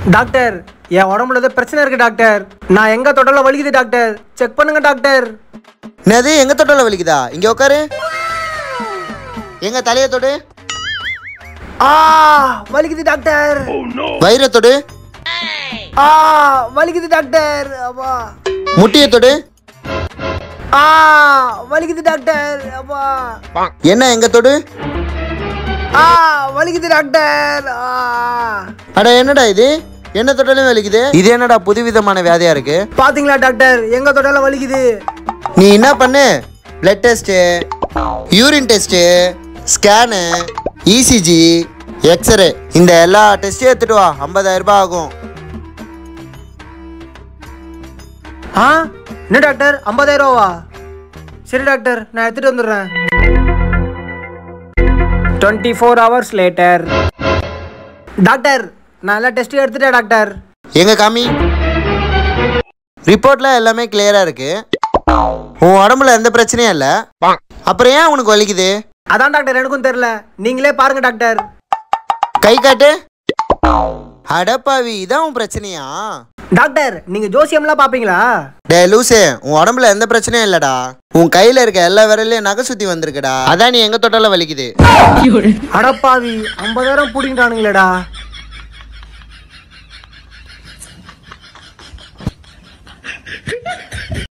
doctor என் உடம்புல ஏதோ பிரச்சனை இருக்கு டாக்டர் நான் எங்க தொட்டாலும் வலிக்குது டாக்டர் செக் பண்ணுங்க டாக்டர் என்னது எங்க தொட்டால வலிக்குதா இங்க உட்காரு எங்க தலையை தொடு ஆ வலிக்குது டாக்டர் வயிறை தொடு ஆ வலிக்குது டாக்டர் அப்பா முட்டியை தொடு ஆ வலிக்குது டாக்டர் அப்பா என்ன எங்க தொடு ஆ வலிக்குது டாக்டர் ஆ அட என்னடா இது என்ன தொட்டாலும் வலிக்குது இது என்னடா புதுவிதமான வியாதியா இருக்கு பாத்தீங்களா டாக்டர் எங்க தொட்டாலும் வலிக்குது நீ என்ன பண்ணு blood test urine test scan E C G x ray இந்த எல்லா டெஸ்ட்டையும் எடுத்துட்டு வா 50000 ரூபாய் ஆகும் ஆ என்ன டாக்டர் 50000 ரூபாவா சரி டாக்டர் நான் எடுத்துட்டு வந்துடுறேன் twenty four hours later doctor நான் எல்லா டெஸ்ட்டும் எடுத்துட்டேன் டாக்டர் எங்க காமி ரிப்போர்ட்ல எல்லாமே கிளியரா இருக்கு உன் உடம்புல எந்த பிரச்சனையும் இல்லை அப்புறம் ஏன் உனக்கு வலிக்குது அதான் டாக்டர் எனக்கும் தெரியல நீங்களே பாருங்க டாக்டர் கை காட்டு அடப்பாவி இதான் உன் பிரச்சனையா டாக்டர் நீங்க ஜோசியம்லாம் பாப்பீங்களா டே லூசே உன் உடம்புல எந்த பிரச்சனையும் இல்லடா உன் கையில இருக்க எல்லா விரலையும் நகை சுத்தி வந்திருக்குடா அதான் நீ எங்க தொட்டாலும் வலிக்குது அடப்பாவி ஐம்பதாயிரம் பிடிங்கிட்டானுங்களேடா